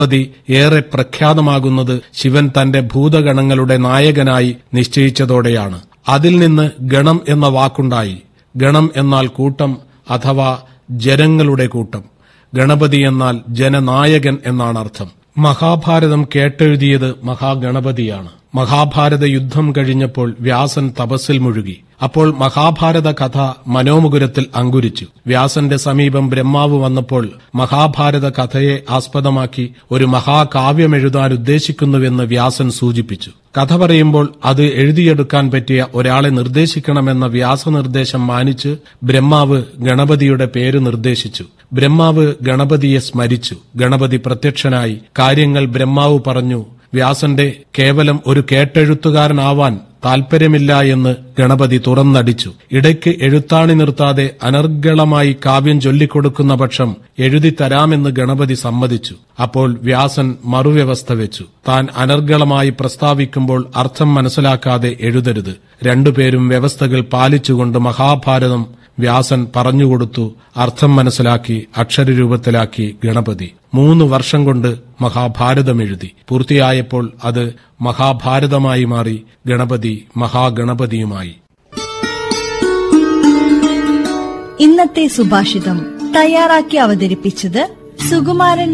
ഗണപതി ഏറെ പ്രഖ്യാതമാകുന്നത് ശിവൻ തന്റെ ഭൂതഗണങ്ങളുടെ നായകനായി നിശ്ചയിച്ചതോടെയാണ് അതിൽ നിന്ന് ഗണം എന്ന വാക്കുണ്ടായി ഗണം എന്നാൽ കൂട്ടം അഥവാ ജനങ്ങളുടെ കൂട്ടം ഗണപതി എന്നാൽ ജനനായകൻ എന്നാണ് അർത്ഥം മഹാഭാരതം കേട്ടെഴുതിയത് മഹാഗണപതിയാണ് മഹാഭാരത യുദ്ധം കഴിഞ്ഞപ്പോൾ വ്യാസൻ തപസ്സിൽ മുഴുകി അപ്പോൾ മഹാഭാരത കഥ മനോമുകുരത്തിൽ അങ്കുരിച്ചു വ്യാസന്റെ സമീപം ബ്രഹ്മാവ് വന്നപ്പോൾ മഹാഭാരത കഥയെ ആസ്പദമാക്കി ഒരു മഹാകാവ്യം എഴുതാൻ ഉദ്ദേശിക്കുന്നുവെന്ന് വ്യാസൻ സൂചിപ്പിച്ചു കഥ പറയുമ്പോൾ അത് എഴുതിയെടുക്കാൻ പറ്റിയ ഒരാളെ നിർദ്ദേശിക്കണമെന്ന വ്യാസനിർദ്ദേശം മാനിച്ച് ബ്രഹ്മാവ് ഗണപതിയുടെ പേര് നിർദ്ദേശിച്ചു ബ്രഹ്മാവ് ഗണപതിയെ സ്മരിച്ചു ഗണപതി പ്രത്യക്ഷനായി കാര്യങ്ങൾ ബ്രഹ്മാവ് പറഞ്ഞു വ്യാസന്റെ കേവലം ഒരു കേട്ടെഴുത്തുകാരനാവാൻ താൽപര്യമില്ല എന്ന് ഗണപതി തുറന്നടിച്ചു ഇടയ്ക്ക് എഴുത്താണി നിർത്താതെ അനർഗളമായി കാവ്യം ചൊല്ലിക്കൊടുക്കുന്ന പക്ഷം എഴുതി തരാമെന്ന് ഗണപതി സമ്മതിച്ചു അപ്പോൾ വ്യാസൻ മറുവ്യവസ്ഥ വെച്ചു താൻ അനർഗളമായി പ്രസ്താവിക്കുമ്പോൾ അർത്ഥം മനസ്സിലാക്കാതെ എഴുതരുത് രണ്ടുപേരും വ്യവസ്ഥകൾ പാലിച്ചുകൊണ്ട് മഹാഭാരതം വ്യാസൻ പറഞ്ഞുകൊടുത്തു അർത്ഥം മനസ്സിലാക്കി അക്ഷരരൂപത്തിലാക്കി ഗണപതി മൂന്ന് വർഷം കൊണ്ട് മഹാഭാരതം എഴുതി പൂർത്തിയായപ്പോൾ അത് മഹാഭാരതമായി മാറി ഗണപതി മഹാഗണപതിയുമായി ഇന്നത്തെ സുഭാഷിതം തയ്യാറാക്കി അവതരിപ്പിച്ചത് സുകുമാരൻ